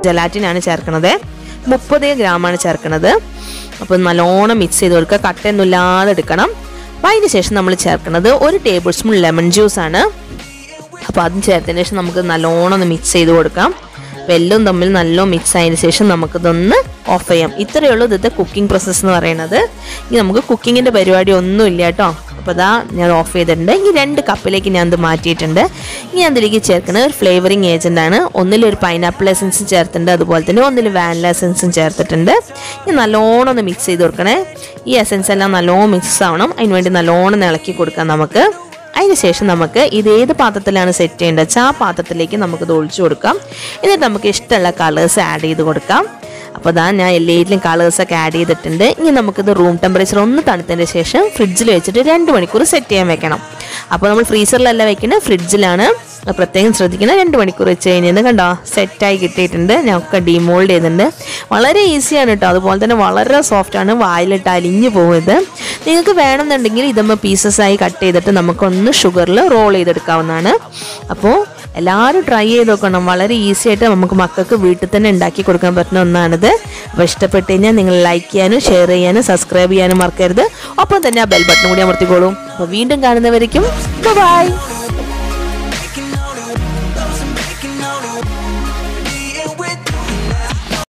ജലാറ്റിനാണ് ചേർക്കുന്നത് മുപ്പത് ഗ്രാമാണ് ചേർക്കുന്നത് അപ്പോൾ നല്ലോണം മിക്സ് ചെയ്ത് കൊടുക്കുക കട്ടയൊന്നും ഇല്ലാതെ എടുക്കണം അപ്പോൾ അതിന് ശേഷം നമ്മൾ ചേർക്കുന്നത് ഒരു ടേബിൾ സ്പൂൺ ലെമൺ ജ്യൂസ് ആണ് അപ്പോൾ അതും ചേർത്തതിന് ശേഷം നമുക്ക് നല്ലോണം ഒന്ന് മിക്സ് ചെയ്ത് കൊടുക്കാം അപ്പോൾ എല്ലാം തമ്മിൽ നല്ലോണം മിക്സ് ആയതിനു ശേഷം നമുക്കിതൊന്ന് ഓഫ് ചെയ്യാം ഇത്രയേ ഉള്ളൂ ഇന്നത്തെ കുക്കിംഗ് പ്രോസസ്സ് എന്ന് പറയുന്നത് ഇനി നമുക്ക് കുക്കിങ്ങിൻ്റെ പരിപാടി ഒന്നും ഇല്ല കേട്ടോ അപ്പോൾ അതാ ഞാൻ ഓഫ് ചെയ്തിട്ടുണ്ട് ഈ രണ്ട് കപ്പിലേക്ക് ഞാൻ ഇത് മാറ്റിയിട്ടുണ്ട് ഇനി ഞാൻ ഇതിലേക്ക് ചേർക്കുന്നത് ഒരു ഫ്ലേവറിങ് ഏജൻ്റ് ആണ് ഒന്നിലൊരു പൈനാപ്പിൾ എസൻസും ചേർത്തിട്ടുണ്ട് അതുപോലെ തന്നെ ഒന്നിൽ വാനില എസൻസും ചേർത്തിട്ടുണ്ട് ഇനി നല്ലോണം ഒന്ന് മിക്സ് ചെയ്ത് കൊടുക്കണേ ഈ എസൻസ് എല്ലാം നല്ലോണം മിക്സ് ആവണം അതിന് വേണ്ടി നല്ലോണം ഒന്ന് ഇളക്കി കൊടുക്കാം നമുക്ക് അതിന് ശേഷം നമുക്ക് ഇത് ഏത് പാത്രത്തിലാണ് സെറ്റ് ചെയ്യേണ്ടത് വെച്ചാൽ ആ പാത്രത്തിലേക്ക് നമുക്ക് ഇത് ഒഴിച്ചു കൊടുക്കാം എന്നിട്ട് നമുക്ക് ഇഷ്ടമുള്ള കളേഴ്സ് ആഡ് ചെയ്ത് കൊടുക്കാം അപ്പോൾ അതാ ഞാൻ എല്ലാറ്റിലും കളേഴ്സൊക്കെ ആഡ് ചെയ്തിട്ടുണ്ട് ഇനി നമുക്കിത് റൂം ടെമ്പറേച്ചർ ഒന്ന് തണുത്തതിന് ശേഷം ഫ്രിഡ്ജിൽ വെച്ചിട്ട് രണ്ട് മണിക്കൂർ സെറ്റ് ചെയ്യാൻ വെക്കണം അപ്പോൾ നമ്മൾ ഫ്രീസറിലല്ല വെക്കുന്നത് ഫ്രിഡ്ജിലാണ് അത് പ്രത്യേകം ശ്രദ്ധിക്കണം രണ്ട് മണിക്കൂർ വെച്ച് കഴിഞ്ഞത് കണ്ടോ സെറ്റായി കിട്ടിയിട്ടുണ്ട് ഞാൻ ഒക്കെ ഡിമോൾഡ് ചെയ്തിട്ടുണ്ട് വളരെ ഈസിയാണ് കേട്ടോ അതുപോലെ തന്നെ വളരെ സോഫ്റ്റാണ് വായിലിട്ട് അലിഞ്ഞു പോകും ഇത് നിങ്ങൾക്ക് വേണമെന്നുണ്ടെങ്കിൽ ഇതമ്മ പീസസ് ആയി കട്ട് ചെയ്തിട്ട് നമുക്കൊന്ന് ഷുഗറിൽ റോൾ ചെയ്തെടുക്കാവുന്നതാണ് അപ്പോൾ എല്ലാവരും ട്രൈ ചെയ്ത് നോക്കണം വളരെ ഈസി ആയിട്ട് നമുക്ക് മക്കൾക്ക് വീട്ടിൽ തന്നെ ഉണ്ടാക്കി കൊടുക്കാൻ പറ്റുന്ന ഒന്നാണിത് അപ്പോൾ ഇഷ്ടപ്പെട്ട് കഴിഞ്ഞാൽ നിങ്ങൾ ലൈക്ക് ചെയ്യാനും ഷെയർ ചെയ്യാനും സബ്സ്ക്രൈബ് ചെയ്യാനും മറക്കരുത് ഒപ്പം തന്നെ ആ ബെൽ ബട്ടൺ കൂടി അമർത്തിക്കോളൂ അപ്പോൾ വീണ്ടും കാണുന്നവരേക്കും ബൈ